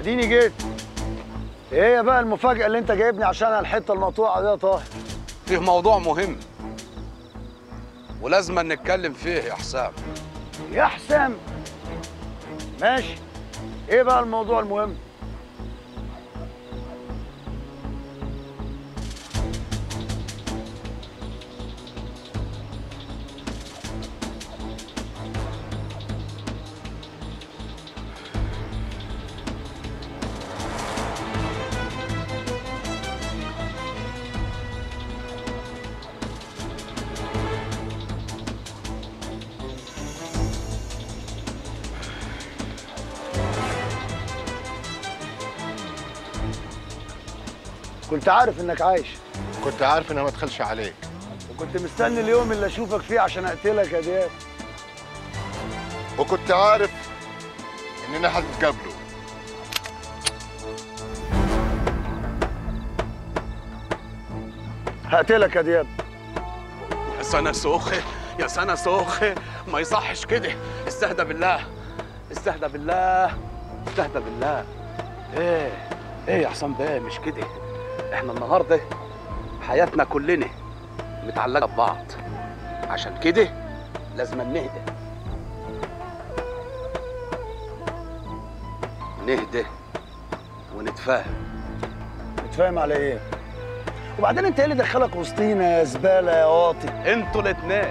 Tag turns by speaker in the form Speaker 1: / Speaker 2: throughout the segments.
Speaker 1: اديني جيت ايه بقى المفاجأة اللي انت جايبني عشانها الحتة المقطوعة دي يا طاهر
Speaker 2: فيه موضوع مهم ولازم نتكلم فيه يا حسام
Speaker 1: يا حسام ماشي ايه بقى الموضوع المهم كنت عارف انك عايش
Speaker 3: كنت عارف انها ما تخلش عليك
Speaker 1: وكنت مستني اليوم اللي اشوفك فيه عشان اقتلك يا دياب
Speaker 3: وكنت عارف اننا هنتقابلوا
Speaker 1: هقتلك يا دياب
Speaker 2: يا سنة سوخة يا سنة سوخة ما يصحش كده استهدى بالله استهدى بالله استهدى بالله ايه ايه يا حسام بيه مش كده احنا النهارده حياتنا كلنا متعلقة ببعض عشان كده لازم نهدى نهدى ونتفاهم
Speaker 1: متفاهم على ايه وبعدين انت ايه اللي دخلك وسطينا يا زبالة يا واطي
Speaker 2: انتوا الاتنين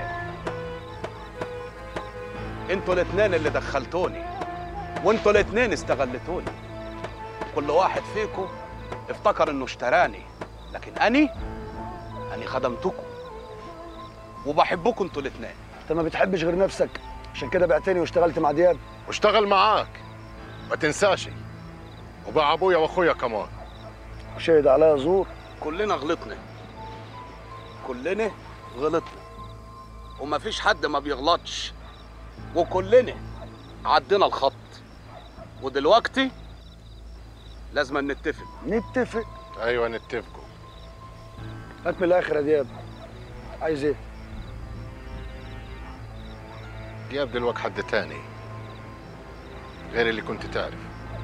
Speaker 2: انتوا الاتنين اللي دخلتوني وانتوا الاتنين استغلتوني كل واحد فيكم افتكر انه اشتراني لكن اني اني خدمتكم وبحبكم انتوا الاتنين
Speaker 1: انت ما بتحبش غير نفسك عشان كده بعتني واشتغلت مع دياب
Speaker 3: واشتغل معاك ما تنساش وباع ابويا واخويا كمان
Speaker 1: وشهد عليا زور
Speaker 2: كلنا غلطنا كلنا غلطنا ومفيش حد ما بيغلطش وكلنا عدينا الخط ودلوقتي لازم نتفق
Speaker 1: نتفق
Speaker 3: ايوه نتفقوا
Speaker 1: هات من الاخر يا دياب عايز ايه
Speaker 3: دياب دلوقتي حد تاني غير اللي كنت تعرف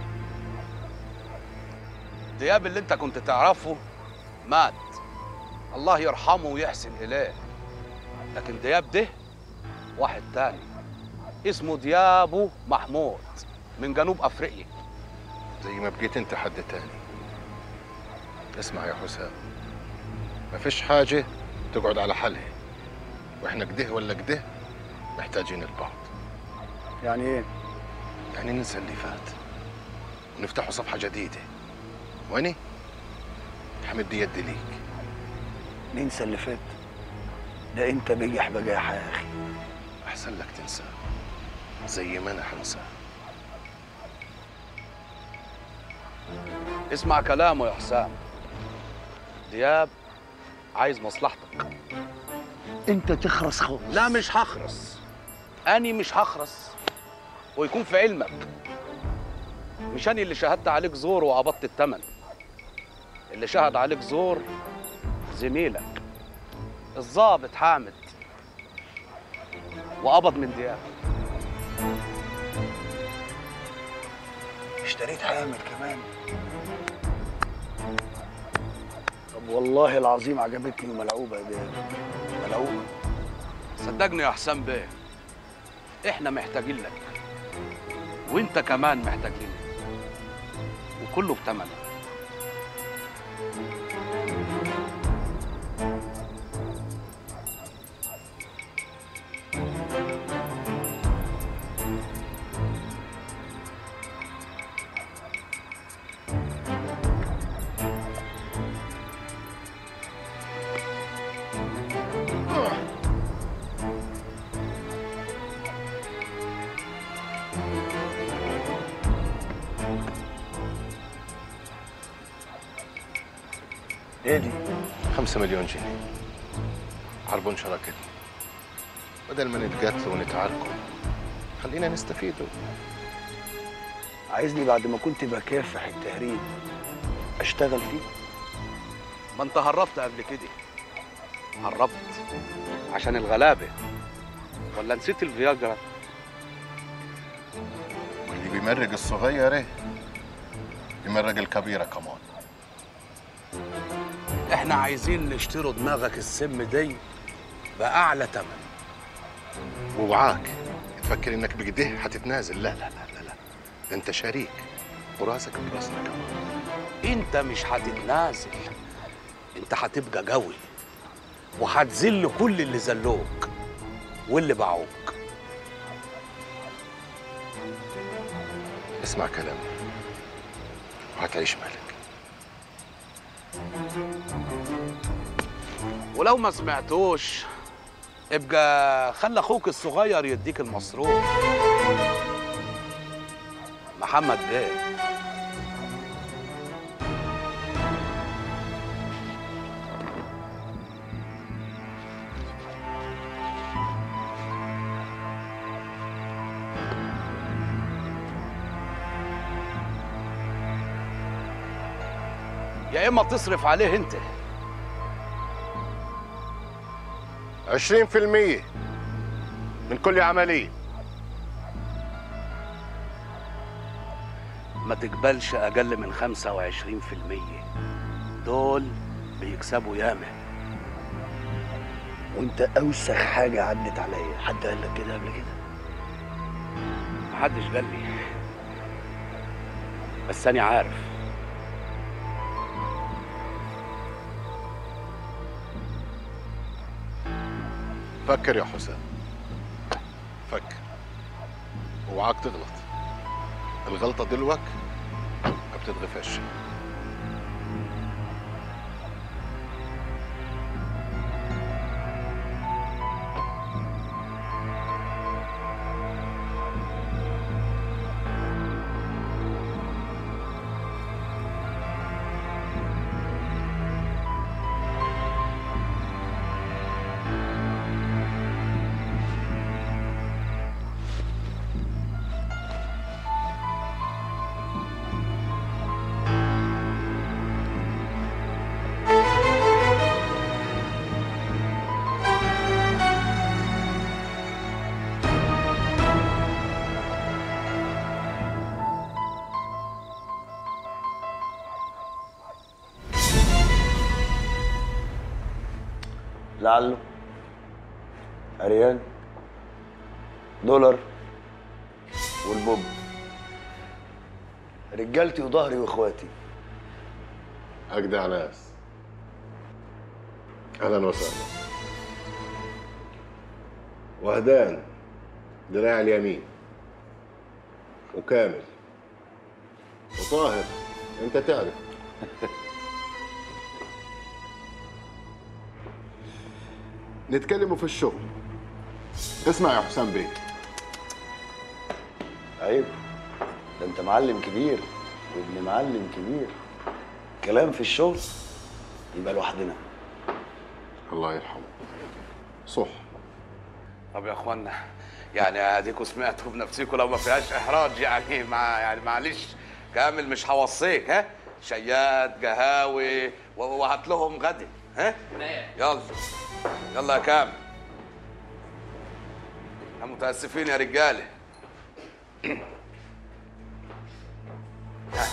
Speaker 2: دياب اللي انت كنت تعرفه مات الله يرحمه ويحسن اليه لكن دياب ده واحد تاني اسمه ديابو محمود من جنوب افريقيا
Speaker 3: زي ما بقيت انت حد تاني اسمع يا حسام ما فيش حاجة تقعد على حالها واحنا كده ولا كده محتاجين البعض
Speaker 1: يعني ايه
Speaker 3: يعني ننسى اللي فات ونفتحوا صفحة جديدة واني حمد يدي ليك
Speaker 1: ننسى اللي فات ده انت بجح بجاحة يا اخي
Speaker 3: احسن لك تنساه زي ما انا حنساه
Speaker 2: اسمع كلامه يا حسام دياب عايز مصلحتك
Speaker 1: انت تخرس خالص
Speaker 2: لا مش هخرس اني مش هخرس ويكون في علمك مش اني اللي شهدت عليك زور وقبضت الثمن اللي شهد عليك زور زميلك الضابط حامد وقبض من دياب
Speaker 1: اشتريت حامل كمان طب والله العظيم عجبتني وملعوبة يا دياب ملعوبة
Speaker 2: صدقني يا حسام بيه احنا محتاجين لك وانت كمان محتاج لنا وكله بتمنه
Speaker 1: ايه دي
Speaker 3: خمسة مليون جنيه عربون شراكتنا بدل ما نتقاتلوا ونتعاركوا خلينا نستفيدوا
Speaker 1: عايزني بعد ما كنت بكافح التهريب اشتغل فيه
Speaker 2: ما انت هربت قبل كده هربت عشان الغلابه ولا نسيت الفياجرا
Speaker 3: واللي بيمرق الصغير ايه يمرق الكبيرة كمان
Speaker 2: احنا عايزين نشتروا دماغك السم دي باعلى ثمن
Speaker 3: ووعاك تفكر انك بكده حتتنازل لا لا لا لا لا ده انت شريك وراسك براسنا كمان
Speaker 2: انت مش هتتنازل انت هتبقى قوي وهتذل كل اللي ذلوك واللي باعوك
Speaker 3: اسمع كلامي وهتعيش مالك
Speaker 2: ولو ما سمعتوش ابقى خلي اخوك الصغير يديك المصروف محمد بيه يا اما تصرف عليه انت
Speaker 3: عشرين في المية من كل عملية
Speaker 2: ما تقبلش أقل من 25% دول بيكسبوا ياما
Speaker 1: وانت اوسخ حاجه عدت عليا حد قال لك كده قبل كده
Speaker 2: محدش قال لي بس أنا عارف
Speaker 3: فكر يا حسام فكر ووعاك تغلط الغلطة دلوك ما بتتغفرش
Speaker 1: لعله عريان دولار والبوب رجالتي وظهري واخواتي
Speaker 3: أجدع ناس أهلا وسهلا وهدان دراع اليمين وكامل وطاهر أنت تعرف نتكلموا في الشغل اسمع يا حسام بيه
Speaker 1: عيب ده انت معلم كبير وابن معلم كبير كلام في الشغل يبقى لوحدنا
Speaker 3: الله يرحمه صح
Speaker 2: طب يا اخوانا يعني اديكوا سمعتوا بنفسكم لو ما فيهاش احراج يعني مع يعني معلش كامل مش هوصيك ها شيات قهاوي و- وهات لهم غدا ها يلا يلا يا كامل احنا متاسفين يا رجاله ها.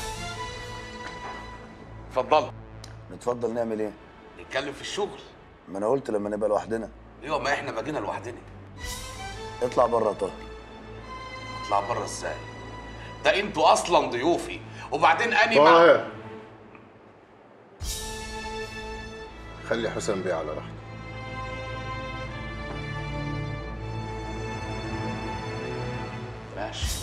Speaker 2: اتفضلوا
Speaker 1: نتفضل نعمل ايه
Speaker 2: نتكلم في الشغل
Speaker 1: ما انا قلت لما نبقى لوحدنا
Speaker 2: ايوه ما احنا بقينا لوحدنا
Speaker 1: اطلع بره يا طاهر
Speaker 2: اطلع بره ازاي ده انتوا اصلا ضيوفي وبعدين اني مع
Speaker 3: طاهر خلي حسام بيه على راحته
Speaker 2: ماشي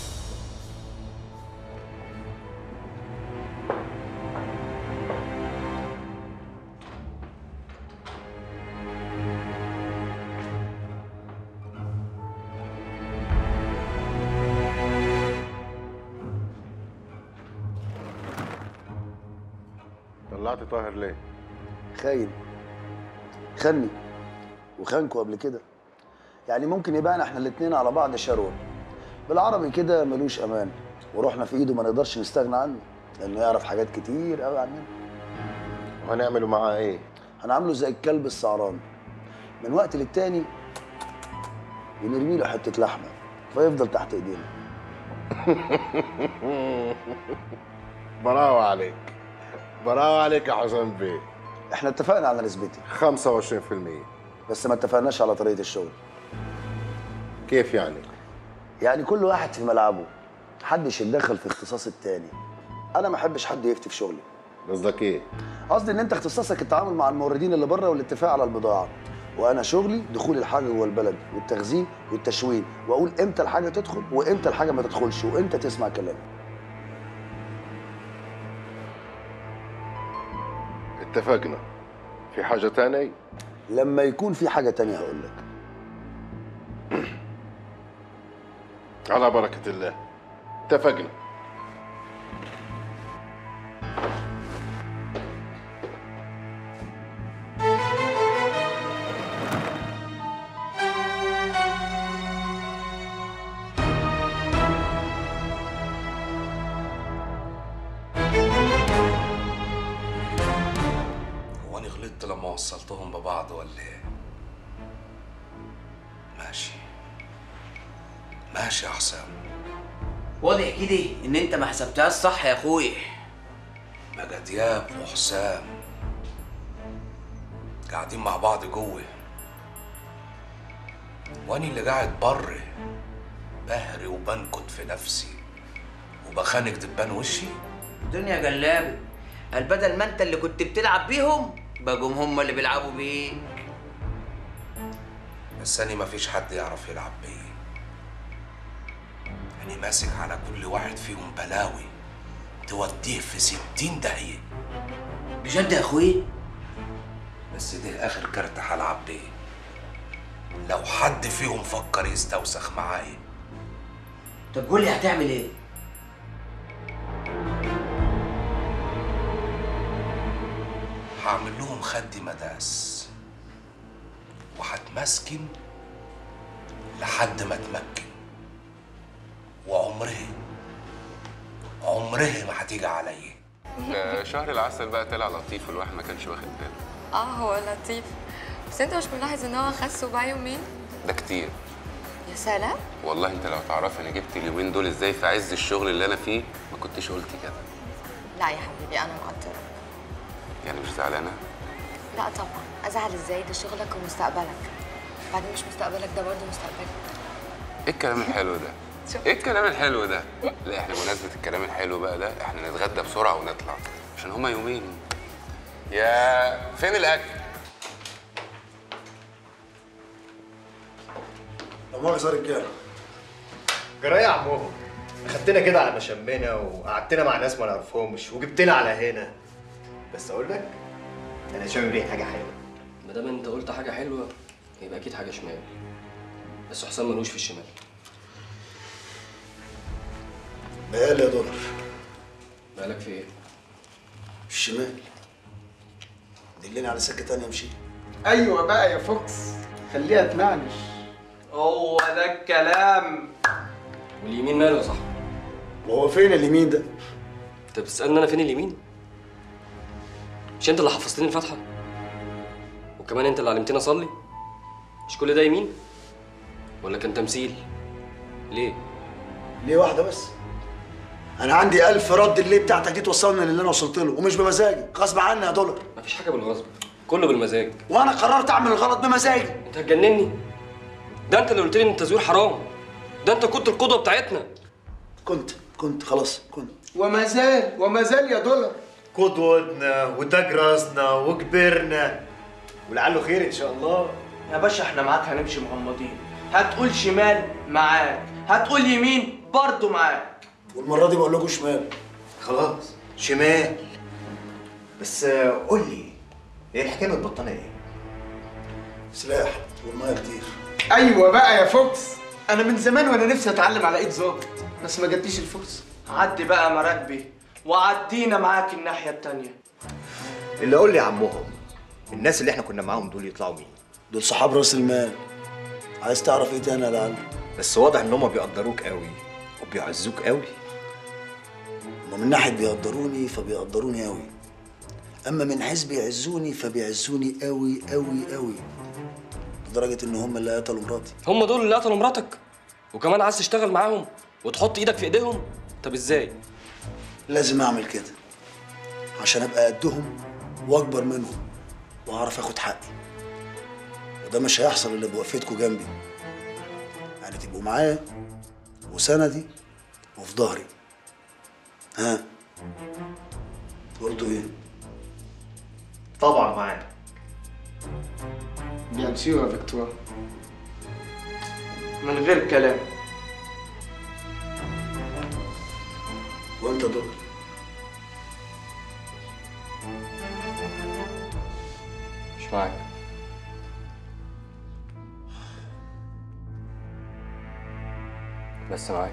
Speaker 3: طلعت طاهر ليه؟
Speaker 1: خاين خني وخانكوا قبل كده يعني ممكن يبان احنا الاتنين على بعض شروه بالعربي كده ملوش امان وروحنا في ايده ما نقدرش نستغنى عنه لانه يعرف حاجات كتير قوي عننا
Speaker 3: وهنعملوا معاه ايه؟
Speaker 1: هنعامله زي الكلب السعران من وقت للتاني ونرمي له حته لحمه فيفضل تحت ايدينا
Speaker 3: براو عليك براو عليك يا حسام بيه
Speaker 1: احنا اتفقنا على نسبتي
Speaker 3: 25%
Speaker 1: بس ما اتفقناش على طريقه الشغل
Speaker 3: كيف يعني؟
Speaker 1: يعني كل واحد في ملعبه محدش يتدخل في اختصاص التاني انا ما احبش حد يفتي في شغلي
Speaker 3: قصدك ايه؟
Speaker 1: قصدي ان انت اختصاصك التعامل مع الموردين اللي بره والاتفاق على البضاعه وانا شغلي دخول الحاجه جوه البلد والتخزين والتشوين واقول امتى الحاجه تدخل وامتى الحاجه ما تدخلش وامتى تسمع كلامي
Speaker 3: اتفقنا في حاجة تانية؟
Speaker 1: لما يكون في حاجه تانية هقول لك
Speaker 3: على بركة الله اتفقنا
Speaker 4: هو انا غلطت لما وصلتهم ببعض ولا ايه ماشي ماشي يا حسام
Speaker 5: واضح كده ان انت ما حسبتهاش صح يا اخويا
Speaker 4: بقى دياب وحسام قاعدين مع بعض جوه واني اللي قاعد بره بهري وبنكت في نفسي وبخانق دبان وشي
Speaker 5: الدنيا جلابه قال بدل ما انت اللي كنت بتلعب بيهم بقوا هم اللي بيلعبوا بيك
Speaker 4: بس أنا مفيش حد يعرف يلعب بيا أنا ماسك على كل واحد فيهم بلاوي توديه في ستين داهية
Speaker 5: بجد يا اخويا
Speaker 4: بس ده آخر كارت هلعب بيه لو حد فيهم فكر يستوسخ معايا
Speaker 5: طب قول لي هتعمل ايه
Speaker 4: هعمل لهم خد مداس وهتمسكن لحد ما اتمكن وعمرها عمرها ما هتيجي عليا
Speaker 6: ده شهر العسل بقى طلع لطيف والواحد ما كانش واخد باله
Speaker 7: اه هو لطيف بس انت مش ملاحظ ان هو خس وبقى يومين
Speaker 6: ده كتير
Speaker 7: يا سلام
Speaker 6: والله انت لو تعرفي انا جبت اليومين دول ازاي في عز الشغل اللي انا فيه ما كنتش قلت كده
Speaker 7: لا يا حبيبي انا مقدره
Speaker 6: يعني مش زعلانه
Speaker 7: لا طبعا ازعل ازاي ده شغلك ومستقبلك بعدين مش مستقبلك ده برضه مستقبلك
Speaker 6: ايه الكلام الحلو ده
Speaker 7: شوف.
Speaker 6: ايه الكلام الحلو ده لا احنا بمناسبه الكلام الحلو بقى ده احنا نتغدى بسرعه ونطلع عشان هما يومين يا فين الاكل
Speaker 1: لا مؤاخذه رجاله
Speaker 8: جرايه يا عمهم اخدتنا كده على مشمنا وقعدتنا مع ناس ما نعرفهمش وجبتنا على هنا بس اقول لك انا شامم ريحه حاجه حلوه
Speaker 9: ما دام انت قلت حاجه حلوه يبقى اكيد حاجه شمال بس حسام ملوش في الشمال
Speaker 1: بقال يا دولار
Speaker 9: مالك في ايه
Speaker 1: الشمال دلني على سكه تانية امشي
Speaker 10: ايوه بقى يا فوكس خليها تنعنش
Speaker 11: هو ده الكلام
Speaker 9: واليمين ماله يا صاحبي
Speaker 1: وهو فين اليمين ده
Speaker 9: انت بتسالني انا فين اليمين مش انت اللي حفظتني الفاتحه وكمان انت اللي علمتني اصلي مش كل ده يمين ولا كان تمثيل ليه
Speaker 1: ليه واحده بس انا عندي ألف رد الليه بتاعتك دي توصلني للي انا وصلت له ومش بمزاجي غصب عني يا دولار
Speaker 9: مفيش حاجه بالغصب كله بالمزاج
Speaker 1: وانا قررت اعمل الغلط بمزاجي
Speaker 9: انت هتجنني ده انت اللي قلت لي ان التزوير حرام ده انت كنت القدوه بتاعتنا
Speaker 1: كنت كنت خلاص كنت
Speaker 10: وما زال وما زال يا دولار
Speaker 8: قدوتنا وتاج راسنا وكبرنا ولعله خير ان شاء الله
Speaker 11: يا باشا احنا معاك هنمشي مغمضين هتقول شمال معاك هتقول يمين برضه معاك
Speaker 1: والمره دي بقول لكم شمال
Speaker 8: خلاص شمال بس آه، قول لي ايه الحكايه من البطانيه ايه
Speaker 1: سلاح والميه كتير
Speaker 10: ايوه بقى يا فوكس انا من زمان وانا نفسي اتعلم على ايد ظابط بس ما جاتليش الفرصه
Speaker 11: عدي بقى مراكبي وعدينا معاك الناحية التانية
Speaker 8: اللي قول لي يا عمهم الناس اللي احنا كنا معاهم دول يطلعوا مين
Speaker 1: دول صحاب راس المال عايز تعرف ايه تاني يا لعل
Speaker 8: بس واضح ان هم بيقدروك قوي وبيعزوك قوي
Speaker 1: هما من ناحيه بيقدروني فبيقدروني قوي اما من حيث بيعزوني فبيعزوني قوي قوي قوي لدرجه ان هم اللي قتلوا مراتي
Speaker 9: هم دول اللي قتلوا مراتك وكمان عايز تشتغل معاهم وتحط ايدك في ايديهم طب ازاي
Speaker 1: لازم اعمل كده عشان ابقى قدهم واكبر منهم واعرف اخد حقي وده مش هيحصل الا بوقفتكم جنبي يعني تبقوا معايا وسندي وفي ظهري ها قلتوا ايه
Speaker 8: طبعا معاك
Speaker 11: بيان سيو يا فيكتور من غير كلام
Speaker 1: وانت دكتور
Speaker 9: مش معاك بس معاك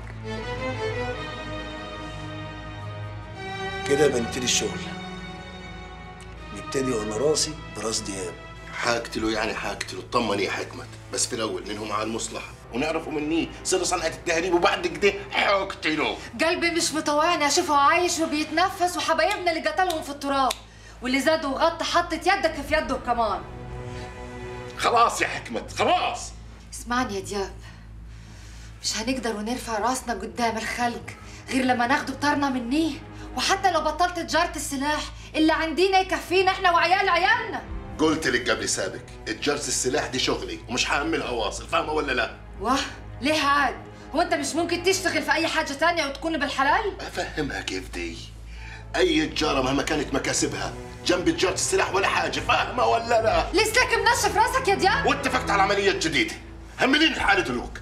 Speaker 1: كده بنبتدي الشغل نبتدي وانا راسي براس دياب
Speaker 12: حاجتله يعني حاجتله اطمن يا حكمت بس في الاول منهم على المصلحه ونعرفوا مني سر صنعه التهريب وبعد كده حاجتله
Speaker 7: قلبي مش مطوعني اشوفه عايش وبيتنفس وحبايبنا اللي قتلهم في التراب واللي زاد وغطى حطت يدك في يده كمان
Speaker 12: خلاص يا حكمت خلاص
Speaker 7: اسمعني يا دياب مش هنقدر ونرفع راسنا قدام الخلق غير لما ناخده بطارنا منيه وحتى لو بطلت تجارة السلاح اللي عندنا يكفينا احنا وعيال عيالنا
Speaker 12: قلت لك قبل سابق الجرس السلاح دي شغلي ومش هعملها واصل فاهمه ولا لا
Speaker 7: واه ليه عاد هو انت مش ممكن تشتغل في اي حاجة تانية وتكون بالحلال
Speaker 12: افهمها كيف دي اي تجاره مهما كانت مكاسبها جنب تجاره السلاح ولا حاجه فاهمه ولا لا
Speaker 7: لسه منشف راسك يا دياب
Speaker 12: واتفقت على عمليه جديده همليني الحاله دلوك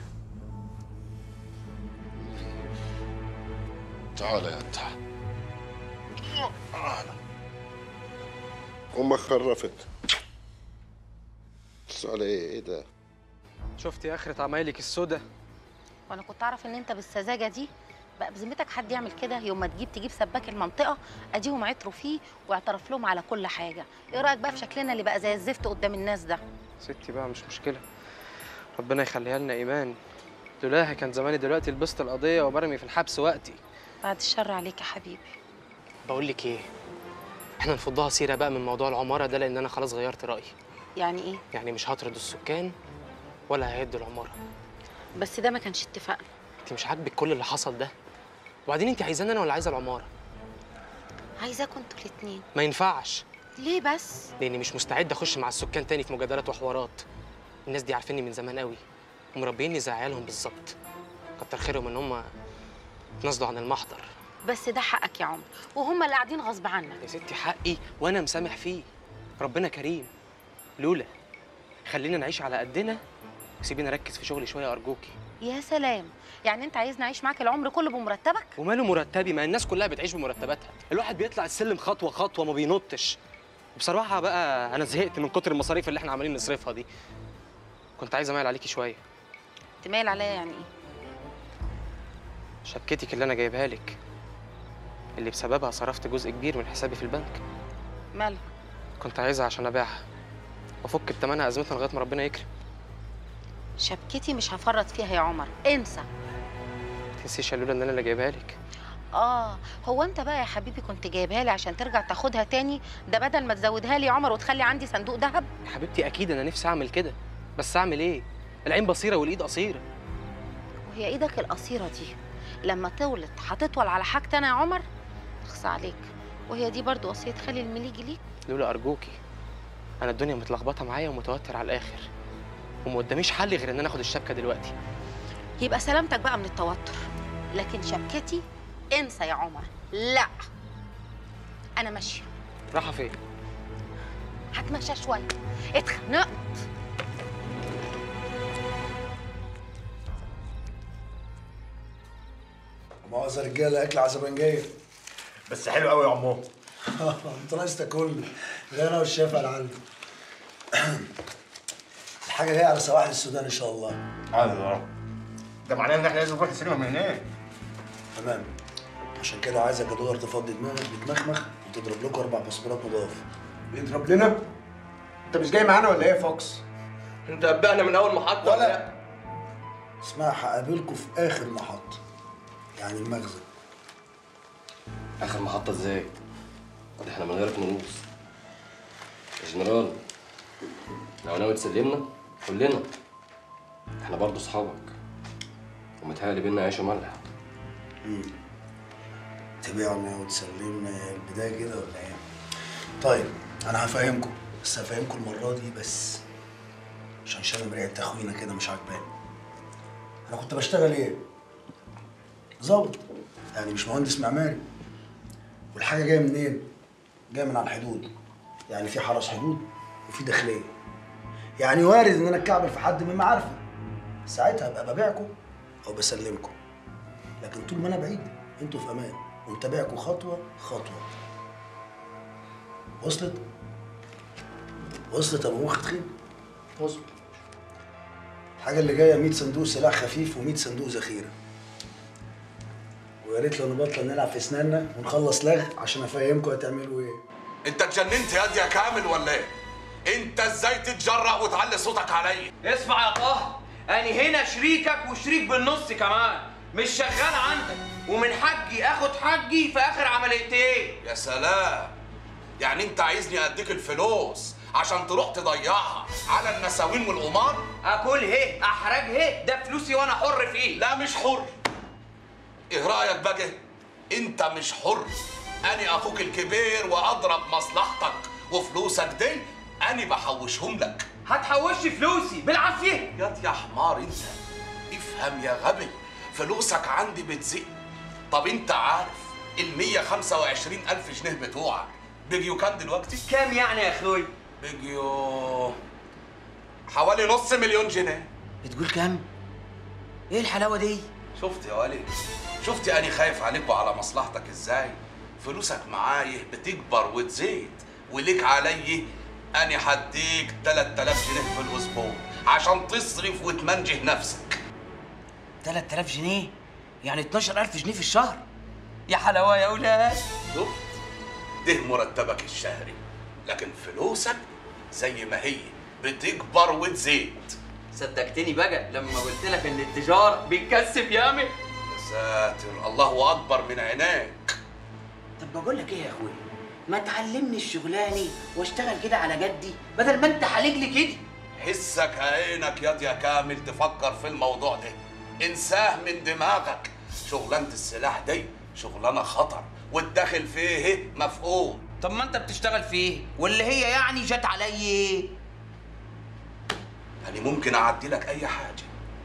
Speaker 12: تعال يا تعال امك خرفت بس على ايه ايه ده
Speaker 13: شفت يا اخرة عمايلك السودة
Speaker 14: وانا كنت اعرف ان انت بالسذاجه دي بقى بذمتك حد يعمل كده يوم ما تجيب تجيب سباك المنطقه اديهم عطروا فيه واعترف لهم على كل حاجه ايه رايك بقى في شكلنا اللي بقى زي الزفت قدام الناس ده
Speaker 13: ستي بقى مش مشكلة ربنا يخليها لنا ايمان لولاها كان زماني دلوقتي لبست القضية وبرمي في الحبس وقتي
Speaker 14: بعد الشر عليك يا حبيبي
Speaker 13: بقول لك ايه احنا نفضها سيرة بقى من موضوع العمارة ده لان انا خلاص غيرت رأيي
Speaker 14: يعني ايه
Speaker 13: يعني مش هطرد السكان ولا ههد العمارة
Speaker 14: بس ده ما كانش اتفاقنا
Speaker 13: انت مش عاجبك كل اللي حصل ده وبعدين انت عايزاني انا ولا عايزه العمارة
Speaker 14: عايزاكوا انتوا الاتنين
Speaker 13: ما ينفعش
Speaker 14: ليه بس
Speaker 13: لاني مش مستعد اخش مع السكان تاني في مجادلات وحوارات الناس دي عارفيني من زمان قوي ومربيني زي عيالهم بالظبط كتر خيرهم ان هم اتنازلوا عن المحضر
Speaker 14: بس ده حقك يا عمر وهم اللي قاعدين غصب عنك
Speaker 13: يا ستي حقي وانا مسامح فيه ربنا كريم لولا خلينا نعيش على قدنا وسيبيني اركز في شغلي شويه ارجوكي
Speaker 14: يا سلام يعني انت عايزني اعيش معاك العمر كله بمرتبك
Speaker 13: وماله مرتبي ما الناس كلها بتعيش بمرتباتها الواحد بيطلع السلم خطوه خطوه ما بينطش بصراحه بقى انا زهقت من كتر المصاريف اللي احنا عمالين نصرفها دي كنت عايز اميل عليكي شويه
Speaker 14: تميل عليا يعني ايه
Speaker 13: شبكتك اللي انا جايبها لك اللي بسببها صرفت جزء كبير من حسابي في البنك
Speaker 14: مالها
Speaker 13: كنت عايزها عشان ابيعها وافك بتمنها ازمتها لغايه ما ربنا يكرم
Speaker 14: شبكتي مش هفرط فيها يا عمر انسى
Speaker 13: ما تنسيش يا لولا ان انا اللي جايبها لك
Speaker 14: اه هو انت بقى يا حبيبي كنت جايبها لي عشان ترجع تاخدها تاني ده بدل ما تزودها لي يا عمر وتخلي عندي صندوق ذهب
Speaker 13: يا حبيبتي اكيد انا نفسي اعمل كده بس اعمل ايه العين بصيره والايد قصيره
Speaker 14: وهي ايدك القصيره دي لما تولد هتطول على حاجتي انا يا عمر اخصى عليك وهي دي برضو وصيه خالي المليجي ليك
Speaker 13: لولا ارجوكي انا الدنيا متلخبطه معايا ومتوتر على الاخر وما قداميش حل غير ان انا اخد الشبكه دلوقتي
Speaker 14: يبقى سلامتك بقى من التوتر لكن شبكتي انسى يا عمر لا انا ماشيه
Speaker 13: رايحه فين
Speaker 14: هتمشى شويه اتخنقت
Speaker 1: مؤاخذة رجالة أكل عزبنجية
Speaker 8: بس حلو قوي يا عمو
Speaker 1: أنت ناقص تاكل ده أنا والشيف العلي الحاجة جاية على سواحل السودان إن شاء الله
Speaker 8: الله ده معناه ان احنا لازم نروح السينما من هناك
Speaker 1: تمام عشان كده عايزك يا دولار تفضي دماغك بتمخمخ وتضرب لكم أربع باسبورات نضاف
Speaker 10: بيضرب لنا انت مش جاي معانا ولا ايه يا فوكس
Speaker 11: انت هبقنا من اول محطه
Speaker 1: ولا اسمها هقابلكم في آخر محطة يعني المخزن
Speaker 9: اخر محطه ازاي ده احنا من غيرك نلوص يا جنرال لو ناوي تسلمنا قول لنا احنا برضه اصحابك ومتهيألي بينا عيش وملح
Speaker 1: تبيعنا وتسلمنا البدايه كده ولا ايه؟ طيب انا هفهمكم بس هفهمكم المره دي بس عشان شامم ريحه تخوينه كده مش عاجباني انا كنت بشتغل ايه؟ ظابط يعني مش مهندس معماري والحاجه جايه منين؟ جايه من على الحدود يعني في حرس حدود وفي داخليه يعني وارد ان انا اتكعبل في حد من معارفي ساعتها ابقى ببيعكم او بسلمكم لكن طول ما انا بعيد انتوا في امان ومتابعكم خطوه خطوه وصلت وصلت يا ابو مخ تخين وصلت الحاجه اللي جايه 100 صندوق سلاح خفيف و100 صندوق ذخيره ويا ريت لو نبطل نلعب في اسناننا ونخلص لغ عشان افهمكم هتعملوا ايه
Speaker 4: انت اتجننت يا دي يا كامل ولا ايه؟ انت ازاي تتجرأ وتعلي صوتك عليا؟
Speaker 5: اسمع يا طه انا هنا شريكك وشريك بالنص كمان مش شغال عندك ومن حقي اخد حقي في اخر عمليتين
Speaker 4: يا سلام يعني انت عايزني اديك الفلوس عشان تروح تضيعها على النساوين والقمار؟
Speaker 5: اكل هي احرج هي ده فلوسي وانا حر فيه
Speaker 4: لا مش حر ايه رايك بقى؟ انت مش حر انا اخوك الكبير واضرب مصلحتك وفلوسك دي انا بحوشهم لك
Speaker 5: هتحوش فلوسي بالعافيه
Speaker 4: يا يا حمار انت افهم يا غبي فلوسك عندي بتزيد طب انت عارف ال 125 الف جنيه بتوعك بيجيوا كام دلوقتي؟
Speaker 5: كام يعني يا اخوي؟
Speaker 4: بيجيوا حوالي نص مليون جنيه
Speaker 5: بتقول كام؟ ايه الحلاوه دي؟
Speaker 4: شفت يا ولي شفت اني خايف عليك وعلى مصلحتك ازاي فلوسك معايا بتكبر وتزيد وليك علي اني هديك 3000 جنيه في الاسبوع عشان تصرف وتمنجه نفسك
Speaker 5: 3000 جنيه يعني 12000 جنيه في الشهر يا حلاوه يا اولاد
Speaker 4: شفت ده مرتبك الشهري لكن فلوسك زي ما هي بتكبر وتزيد
Speaker 5: صدقتني بقى لما قلت لك ان التجاره بتكسب ياما
Speaker 4: يا ساتر الله اكبر من عينيك
Speaker 5: طب بقول لك ايه يا اخويا ما تعلمني الشغلاني واشتغل كده على جدي بدل ما انت حالق لي كده
Speaker 4: حسك عينك ياض يا كامل تفكر في الموضوع ده انساه من دماغك شغلانة السلاح دي شغلانة خطر والداخل فيه مفقود
Speaker 5: طب ما انت بتشتغل فيه واللي هي يعني جت علي
Speaker 4: يعني ممكن اعدي لك اي حاجة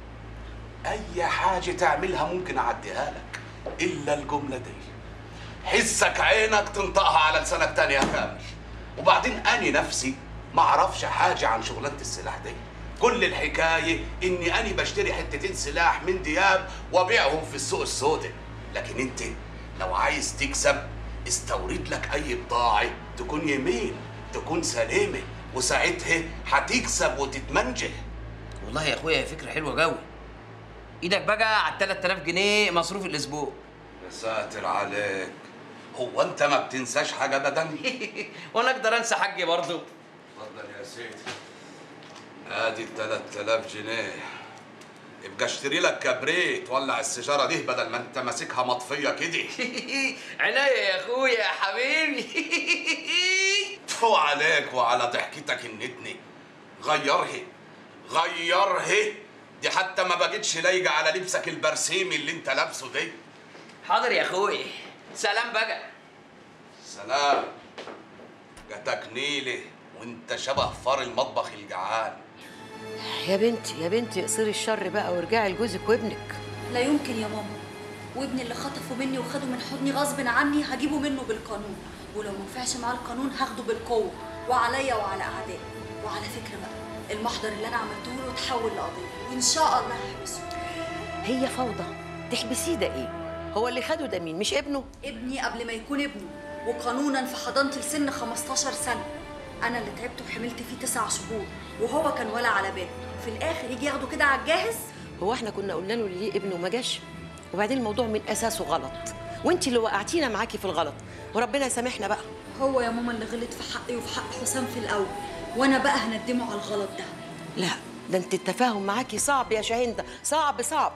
Speaker 4: اي حاجة تعملها ممكن اعديها لك الا الجملة دي حسك عينك تنطقها على لسانك تاني يا كامل وبعدين اني نفسي ما اعرفش حاجة عن شغلانة السلاح دي كل الحكاية اني اني بشتري حتتين سلاح من دياب وابيعهم في السوق السوداء لكن انت لو عايز تكسب استورد لك اي بضاعة تكون يمين تكون سليمة وساعتها هتكسب وتتمنجه
Speaker 5: والله يا اخويا هي فكره حلوه قوي ايدك بقى على 3000 جنيه مصروف الاسبوع
Speaker 4: يا ساتر عليك هو انت ما بتنساش حاجة ابدا
Speaker 5: وانا اقدر انسى حقي برضه
Speaker 4: اتفضل يا سيدي ادي ال 3000 جنيه يبقى اشتري لك كبريت ولع السيجاره دي بدل ما انت ماسكها مطفيه كده
Speaker 5: عينيا يا اخويا يا حبيبي
Speaker 4: تفو عليك وعلى ضحكتك النتني غيرها غيرها دي حتى ما بقتش لايقه على لبسك البرسيمي اللي انت لابسه دي
Speaker 5: حاضر يا اخويا سلام بقى
Speaker 4: سلام جاتك نيله وانت شبه فار المطبخ الجعان
Speaker 15: يا بنتي يا بنتي اقصري الشر بقى وارجعي لجوزك وابنك
Speaker 16: لا يمكن يا ماما وابني اللي خطفه مني وخده من حضني غصب عني هجيبه منه بالقانون ولو ما نفعش معاه القانون هاخده بالقوه وعليا وعلى اعدائي وعلى فكره بقى المحضر اللي انا عملته له اتحول لقضيه وان شاء الله هحبسه
Speaker 15: هي فوضى تحبسيه ده ايه هو اللي خده ده مين مش ابنه
Speaker 16: ابني قبل ما يكون ابنه وقانونا في حضانتي لسن 15 سنه انا اللي تعبت وحملت فيه تسع شهور وهو كان ولا على باله في الاخر يجي ياخده كده على الجاهز
Speaker 15: هو احنا كنا قلنا له ليه ابنه وما جاش وبعدين الموضوع من اساسه غلط وانت اللي وقعتينا معاكي في الغلط وربنا يسامحنا بقى
Speaker 16: هو يا ماما اللي غلط في حقي وفي حق حسام في الاول وانا بقى هندمه على الغلط ده
Speaker 15: لا ده انت التفاهم معاكي صعب يا شاهندة صعب صعب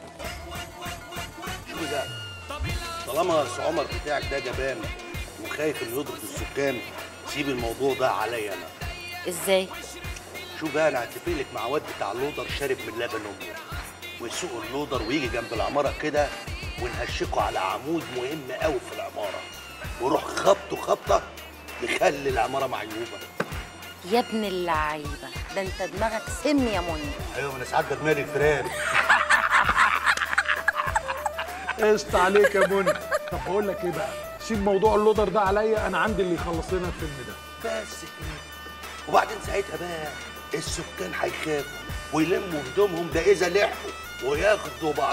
Speaker 17: شوفي ده طالما أصل عمر بتاعك ده جبان وخايف انه يضرب السكان سيب الموضوع ده عليا انا
Speaker 15: ازاي
Speaker 17: شوف بقى انا هتفق لك مع واد بتاع اللودر شارب من لبن امه ويسوق اللودر ويجي جنب العماره كده ونهشكوا على عمود مهم قوي في العماره وروح خبطه خبطه يخلي العماره معيوبه
Speaker 14: يا ابن اللعيبه ده انت دماغك سم يا منى
Speaker 17: ايوه ما انا ساعات بدماغي الفيران
Speaker 18: قشطة عليك يا منى طب بقول لك ايه بقى سيب موضوع اللودر ده عليا انا عندي اللي يخلص لنا الفيلم ده
Speaker 17: بس كده وبعدين ساعتها بقى السكان هيخافوا ويلموا هدومهم ده اذا لحقوا وياخدوا بعض